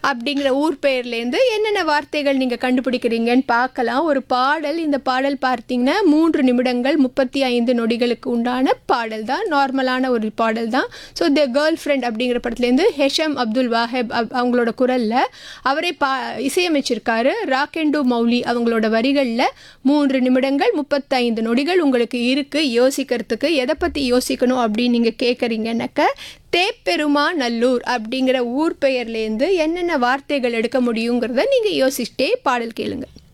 அப்படிங்கிற ஊர் பெயர்லேருந்து என்னென்ன வார்த்தைகள் நீங்கள் கண்டுபிடிக்கிறீங்கன்னு பார்க்கலாம் ஒரு பாடல் இந்த பாடல் பார்த்தீங்கன்னா மூன்று நிமிடங்கள் முப்பத்தி ஐந்து நொடிகளுக்கு உண்டான பாடல் தான் நார்மலான ஒரு பாடல் தான் ஸோ த கேர்ள் ஃப்ரெண்ட் அப்படிங்கிற படத்துலேருந்து ஹெஷம் அப்துல் வாஹெப் அப்- அவங்களோட குரலில் அவரே பா இசையமைச்சிருக்காரு ராக்கெண்டு மௌலி அவங்களோட வரிகளில் மூன்று நிமிடங்கள் முப்பத்தைந்து நொடிகள் உங்களுக்கு இருக்குது யோசிக்கிறதுக்கு எதை பற்றி யோசிக்கணும் அப்படின்னு நீங்கள் கேட்குறீங்கன்னாக்க தேப்பெருமா நல்லூர் அப்படிங்கிற ஊர் பெயர்லேருந்து என்னென்ன வார்த்தைகள் எடுக்க முடியுங்கிறத நீங்கள் யோசிச்சிட்டே பாடல் கேளுங்க